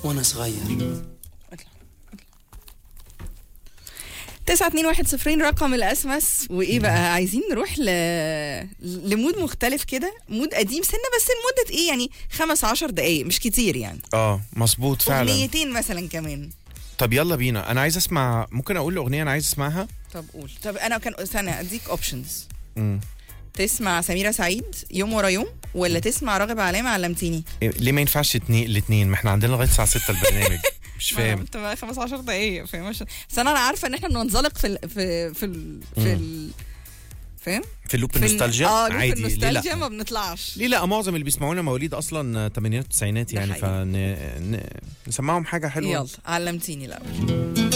وانا صغير تسعة اتنين واحد صفرين رقم الاس ام اس وايه بقى عايزين نروح ل... لمود مختلف كده مود قديم سنه بس لمده ايه يعني خمس عشر دقايق مش كتير يعني اه مظبوط فعلا اغنيتين مثلا كمان طب يلا بينا انا عايز اسمع ممكن اقول اغنيه انا عايز اسمعها طب قول طب انا كان استنى اديك اوبشنز مم. تسمع سميرة سعيد يوم ورا يوم ولا تسمع راغب علامة علمتيني إيه، ليه ما ينفعش اتنين الاثنين ما احنا عندنا لغايه الساعه 6 البرنامج مش فاهم تبقى 15 دقايق فاهم عشان بس انا عارفه ان احنا بننزلق في ال... في في ال... في ال... فاهم في اللوب في ال- النوستالجيا اه لوب عادي ليه النوستالجيا لا ما بنطلعش ليه لا معظم اللي بيسمعونا مواليد اصلا تمانينات وتسعينات ده يعني حقيقي. فنسمعهم حاجه حلوه يلا علمتيني الاول